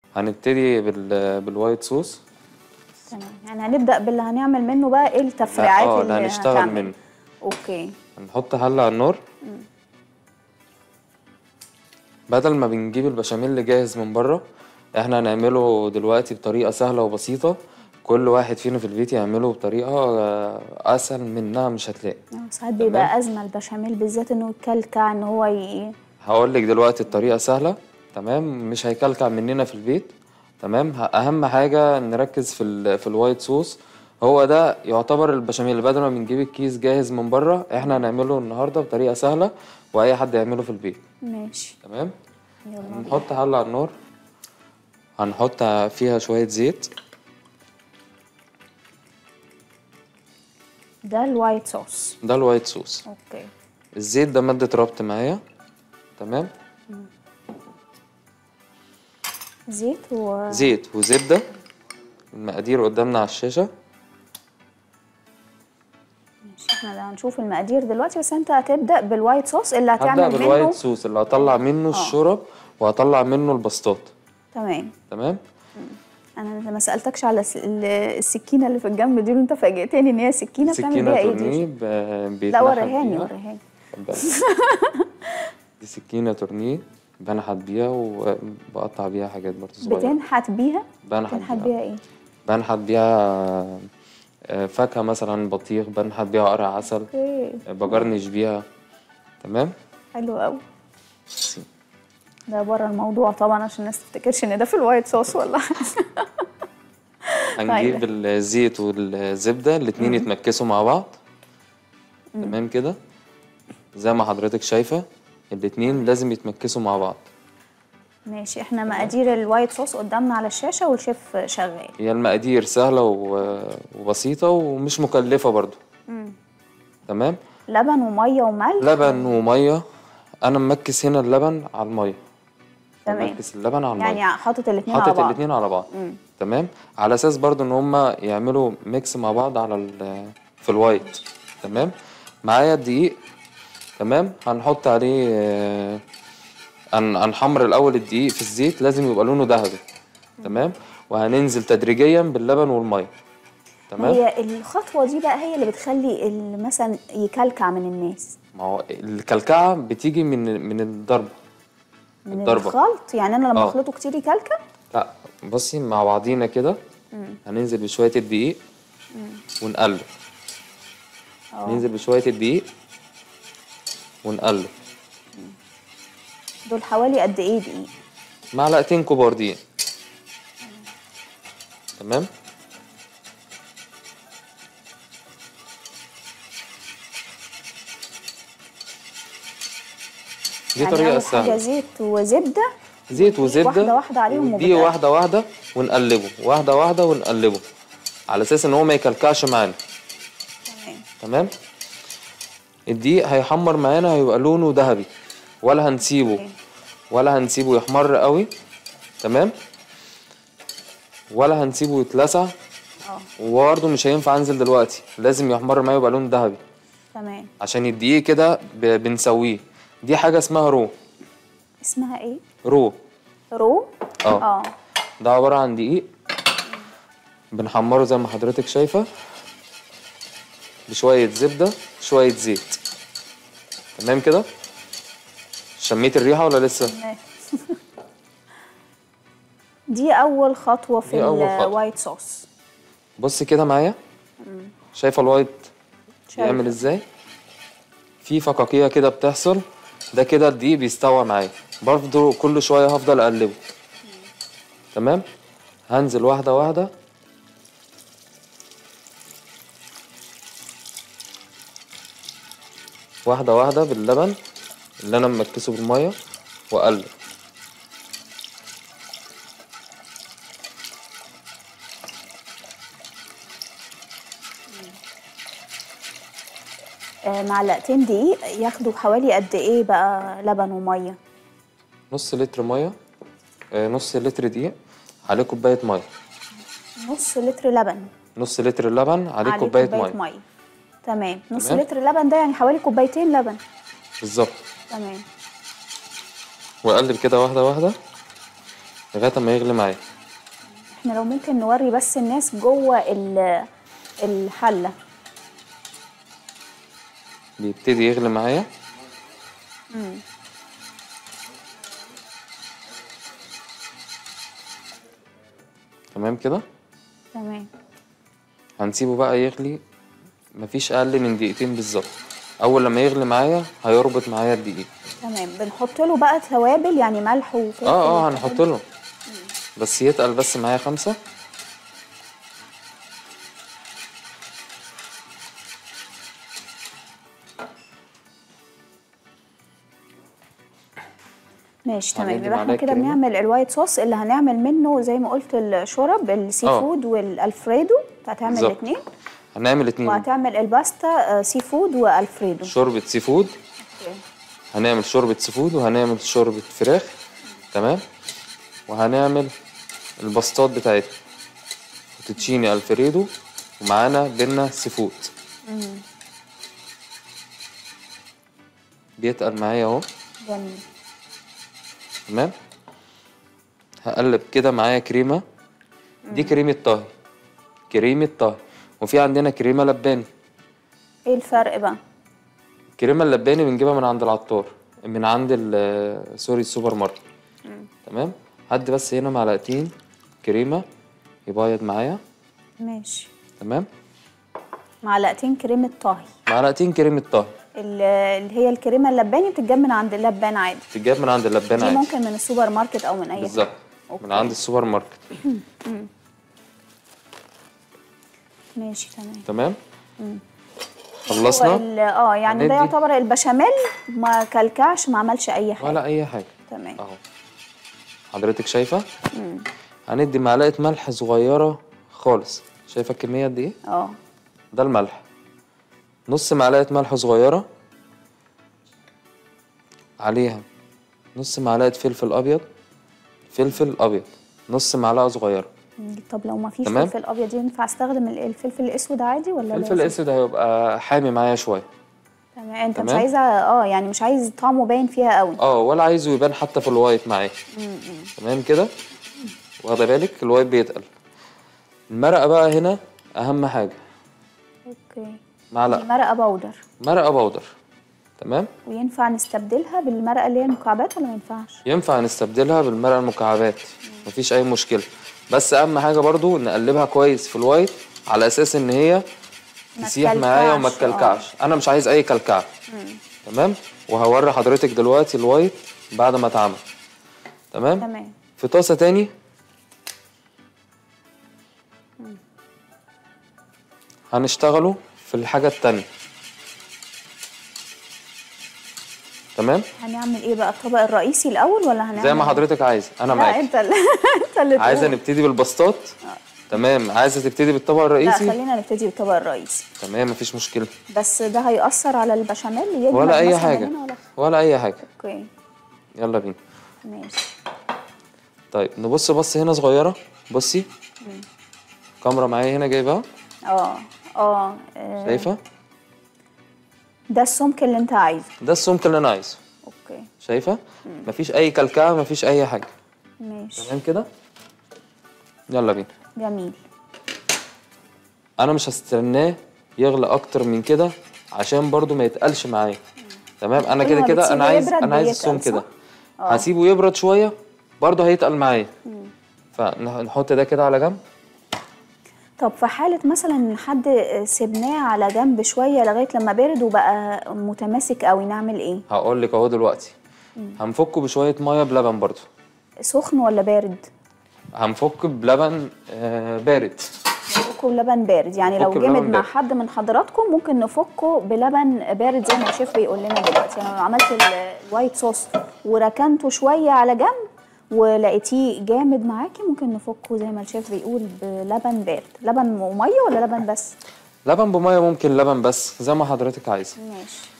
هنبتدي بال بالوايت صوص تمام يعني هنبدا باللي هنعمل منه بقى ايه التفريعات اه اللي اللي هنشتغل هتعمل. منه اوكي هنحط حلة على النار بدل ما بنجيب البشاميل جاهز من بره احنا هنعمله دلوقتي بطريقة سهلة وبسيطة كل واحد فينا في البيت يعمله بطريقة آه، أسهل منها مش هتلاقي آه، ساعات بيبقى ازمه البشاميل بالذات انه يكلكع ان هو ي... هقول لك دلوقتي الطريقة سهلة تمام مش هيكلكع مننا في البيت تمام ه- أهم حاجة نركز في ال في الوايت صوص هو ده يعتبر البشاميل بدل ما بنجيب الكيس جاهز من بره احنا هنعمله النهاردة بطريقة سهلة وأي حد يعمله في البيت ماشي تمام يلا بينا. نحط حلة على النار هنحط فيها شوية زيت ده الوايت صوص ده الوايت صوص اوكي الزيت ده مادة ربط معايا تمام زيت و زيت وزبدة المقادير قدامنا على الشاشة ماشي احنا ده هنشوف المقادير دلوقتي بس انت هتبدا بالوايت صوص اللي هبدأ هتعمل بالوايت منه صوص اللي هطلع منه الشرب وهطلع منه البسطات تمام تمام انا ما سالتكش على س- ال- السكينه اللي في الجنب دي وانت فاجئتني ان هي سكينه بتعمل سكينة بيها ايه تورنيه دي ب- لا بيتنحت وريهاني بيها. وريهاني اتفضلي. دي سكينة تورنيه بنحت بيها وبقطع بيها حاجات برضه صغيرة بتنحت بيها بنحت بتنحت بيها بيها ايه بنحت بيها آه، فاكهة مثلا بطيخ بنحت بيها قرع عسل اوكي آه، بجرنش بيها تمام حلو قوي ده بره الموضوع طبعا عشان الناس تفتكرش ان ده في الوايت صوص ولا حاجه هنجيب الزيت والزبدة الاتنين يتمكسوا مع بعض تمام كده زي ما حضرتك شايفة الاتنين لازم يتمكسوا مع بعض ماشي احنا مقادير الوايت صوص قدامنا على الشاشه والشيف شغال هي المقادير سهلة و- وبسيطة ومش مكلفة برضو تمام لبن وميه وملح لبن ومية أنا ممكس هنا اللبن على المية تمام ممكس اللبن على المية يعني حاطط الاثنين على حاطط بعض الاتنين على بعض مم. تمام على اساس برضو ان هما يعملوا ميكس مع بعض على ال- في الوايت تمام معايا الدقيق تمام هنحط عليه آه، هن- هنحمر الاول الدقيق في الزيت لازم يبقى لونه ذهبي تمام وهننزل تدريجيا باللبن والميه تمام هي الخطوه دي بقى هي اللي بتخلي ال- مثلا يكلكع من الناس ما هو الكلكعه بتيجي من من الضرب من الضربة. الخلط يعني انا لما آه. اخلطه كتير يكلكع لا بصي مع بعضينا كده هننزل بشويه الدقيق ونقلب ننزل بشويه الدقيق ونقلب دول حوالي قد ايه دقيق معلقتين كبار دقيق تمام دي يعني طريقة أول حاجه سهلة زيت وزبده زيت وزبدة واحدة واحدة عليهم دي وبتقلب. واحدة واحدة ونقلبه واحدة واحدة ونقلبه على أساس إن هو ما يكلكعش معانا تمام تمام الدقيق هيحمر معانا هيبقى لونه ذهبي ولا هنسيبه أوكي. ولا هنسيبه يحمر قوي تمام ولا هنسيبه يتلسع اه وبرضه مش هينفع انزل دلوقتي لازم يحمر معايا يبقى لون ذهبي تمام عشان الدقيق كده ب- بنسويه دي حاجة اسمها رو اسمها ايه رو رو اه اه ده عبارة عن دقيق بنحمره زي ما حضرتك شايفة بشوية زبدة شوية زيت تمام كده شميت الريحة ولا لسه تمام. دي اول خطوه في دي أول خطوة. الوايت صوص بص كده معايا شايفة الوايت شايفة. بيعمل ازاي في فقاقيع كده بتحصل ده كده الدقيق بيستوى معايا برضه كل شوية هفضل اقلبه تمام هنزل واحدة واحدة واحدة واحدة باللبن اللي انا ممكسه بالمية واقلب آه معلقتين دقيق ياخدوا حوالي قد ايه بقى لبن وميه نص لتر مية آه، نص لتر دقيق عليه كوباية مية نص لتر لبن نص لتر لبن عليه عليه كوباية مية ميه تمام نص تمام. لتر لبن ده يعني حوالي كوبايتين لبن بالظبط تمام واقلب كده واحدة واحدة لغايه ما يغلي معايا احنا لو ممكن نوري بس الناس جوه ال- الحله بيبتدي يغلي معايا تمام كده تمام هنسيبه بقى يغلي مفيش اقل من دقيقتين بالظبط اول لما يغلي معايا هيربط معايا الدقيق تمام بنحط له بقى توابل يعني ملح وفلفل اه اه والحاجات هنحط له بس يتقل بس معايا خمسة ماشي هندي تمام يبقى احنا معلقة كده كريمة. بنعمل الوايت صوص اللي هنعمل منه زي ما قلت الشرب السي آه. فود والالفريدو هتعمل بالظبط. الاثنين هنعمل اتنين وهتعمل الباستا آه، سي فود والفريدو شوربة سي فود أوكي. هنعمل شوربة سي فود وهنعمل شوربة فراخ تمام وهنعمل البسطات بتاعتنا فوتوتشيني الفريدو ومعانا بينا سي فود بيتقل معايا اهو جميل تمام هقلب كده معايا كريمة دي كريمة طهي كريمة طهي وفي عندنا كريمة لباني ايه الفرق بقى الكريمة اللباني بنجيبها من عند العطار من عند ال- سوري السوبر ماركت تمام هدي بس هنا معلقتين كريمة يبيض معايا ماشي تمام معلقتين كريمه طهي معلقتين كريمة طهي ال- اللي هي الكريمه اللباني بتتجاب من عند اللبان عادي تتجاب من عند اللبان دي عادي ممكن من السوبر ماركت او من اي بالظبط أوكي. من عند السوبر ماركت ماشي تمام تمام هو خلصنا ال- اه يعني ده هندي. يعتبر البشاميل ما كلكعش ما عملش اي حاجه ولا اي حاجة تمام اهو حضرتك شايفة هندي معلقة ملح صغيرة خالص شايفة الكمية قد ايه اه ده الملح نص معلقة ملح صغيرة عليها نص معلقة فلفل أبيض فلفل أبيض نص معلقة صغيرة طب لو ما فيش تمام. فلفل ابيض ينفع استخدم ال- الفلفل الاسود عادي ولا الفلفل لازم؟ الأسود هيبقى حامي معايا شوية تمام انت مش تمام. عايزه اه يعني مش عايز طعمه باين فيها قوي اه ولا عايزه يبان حتى في الوايت معايا تمام كده واخدة بالك الوايت بيتقل المرقة بقى هنا أهم حاجة اوكي معلقة مرقه بودر مرقة بودر تمام وينفع نستبدلها بالمرقه اللي هي المكعبات ولا ما ينفعش ينفع نستبدلها بالمرقة المكعبات مفيش أي مشكلة بس أهم حاجة برضو نقلبها كويس في الوايت على أساس إن هي ما تسيح معايا وما تكلكعش، تكلكعش أنا مش عايز أي كلكعة تمام وهوري حضرتك دلوقتي الوايت بعد ما اتعمل تمام تمام في طاسة تاني هنشتغلوا في الحاجة التانية تمام هنعمل ايه بقى الطبق الرئيسي الاول ولا هنعمل زي ما حضرتك عايز انا لا معاك انت اللي انت اللي عايزه تقول. نبتدي بالبسطات تمام عايزه تبتدي بالطبق لا الرئيسي خلينا نبتدي بالطبق الرئيسي تمام مفيش مشكله بس ده هيأثر على البشاميل يجمد ولا اي مثلاً حاجه هنا ولا ولا اي حاجه اوكي يلا بينا ماشي طيب نبص بص هنا صغيره بصي كاميرا معايا هنا جايبها اه اه آه، شايفه ده السمك اللي انت عايزه ده السمك اللي انا عايزه اوكي شايفه مفيش اي كلكعه مفيش اي حاجه ماشي تمام كده يلا بينا جميل انا مش هستناه يغلى اكتر من كده عشان برضو ما يتقلش معايا تمام انا كل كده ما كده انا بتسيبه عايز يبرد انا عايز بيتقل، السمك ده صح؟ آه. هسيبه يبرد شويه برضو هيتقل معايا فنحط ده كده على جنب طب في حالة مثلا حد سيبناه على جنب شوية لغاية لما برد وبقى متماسك قوي نعمل ايه؟ هقول لك اهو دلوقتي هنفكه بشويه ميه بلبن برضو سخن ولا بارد؟ هنفك بلبن آه بارد نفكه بلبن بارد يعني لو نفكه بلبن جمد مع بارد. حد من حضراتكم ممكن نفكه بلبن بارد زي ما الشيف بيقول لنا دلوقتي يعني لو عملت ال- الوايت صوص وركنته شوية على جنب ولقيتيه جامد معاكي ممكن نفكه زي ما الشيف بيقول بلبن بارد لبن ومية ولا لبن بس؟ لبن بميه ممكن لبن بس زي ما حضرتك عايزه ماشي